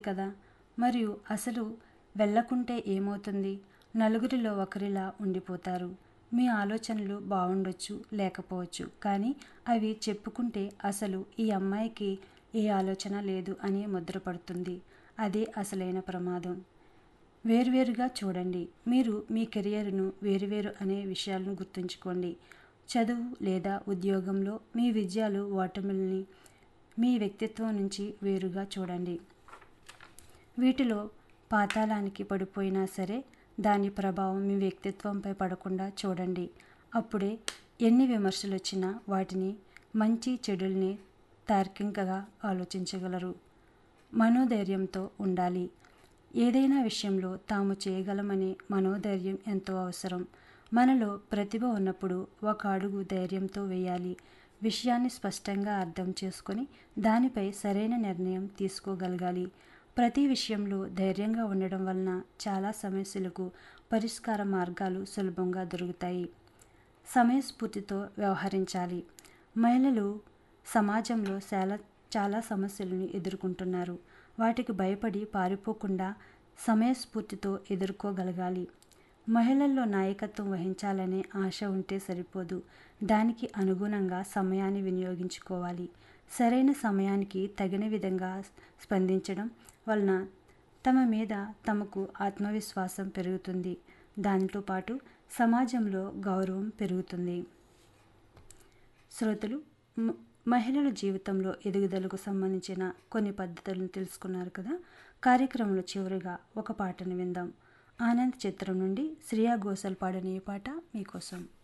కదా మరియు అసలు వెళ్ళకుంటే ఏమవుతుంది నలుగురిలో ఒకరిలా ఉండిపోతారు మీ ఆలోచనలు బాగుండొచ్చు లేకపోవచ్చు కానీ అవి చెప్పుకుంటే అసలు ఈ అమ్మాయికి ఏ ఆలోచన లేదు అని ముద్రపడుతుంది అదే అసలైన ప్రమాదం వేరువేరుగా చూడండి మీరు మీ కెరియర్ను వేరువేరు అనే విషయాలను గుర్తుంచుకోండి చదువు లేదా ఉద్యోగంలో మీ విజయాలు ఓటముల్ని మీ వ్యక్తిత్వం నుంచి వేరుగా చూడండి వీటిలో పాతాళానికి పడిపోయినా సరే దాని ప్రభావం మీ వ్యక్తిత్వంపై పడకుండా చూడండి అప్పుడే ఎన్ని విమర్శలు వచ్చినా వాటిని మంచి చెడుల్ని తార్కికంగా ఆలోచించగలరు మనోధైర్యంతో ఉండాలి ఏదైనా విషయంలో తాము చేయగలమనే మనోధైర్యం ఎంతో అవసరం మనలో ప్రతిభ ఉన్నప్పుడు ఒక అడుగు ధైర్యంతో వేయాలి విషయాన్ని స్పష్టంగా అర్థం చేసుకొని దానిపై సరైన నిర్ణయం తీసుకోగలగాలి ప్రతి విషయంలో ధైర్యంగా ఉండడం వలన చాలా సమస్యలకు పరిష్కార మార్గాలు సులభంగా దొరుకుతాయి సమయస్ఫూర్తితో వ్యవహరించాలి మహిళలు సమాజంలో చాలా చాలా సమస్యలను ఎదుర్కొంటున్నారు వాటికి భయపడి పారిపోకుండా సమయస్ఫూర్తితో ఎదుర్కోగలగాలి మహిళల్లో నాయకత్వం వహించాలనే ఆశ ఉంటే సరిపోదు దానికి అనుగుణంగా సమయాన్ని వినియోగించుకోవాలి సరైన సమయానికి తగిన విధంగా స్పందించడం వలన తమ మీద తమకు ఆత్మవిశ్వాసం పెరుగుతుంది దానితో పాటు సమాజంలో గౌరవం పెరుగుతుంది శ్రోతలు మ- మహిళల జీవితంలో ఎదుగుదలకు సంబంధించిన కొన్ని పద్ధతులను తెలుసుకున్నారు కదా కార్యక్రమంలో చివరిగా ఒక పాటను విందాం ఆనంద్ చిత్రం నుండి శ్రియా ఘోషల్ పాడిన ఈ పాట మీకోసం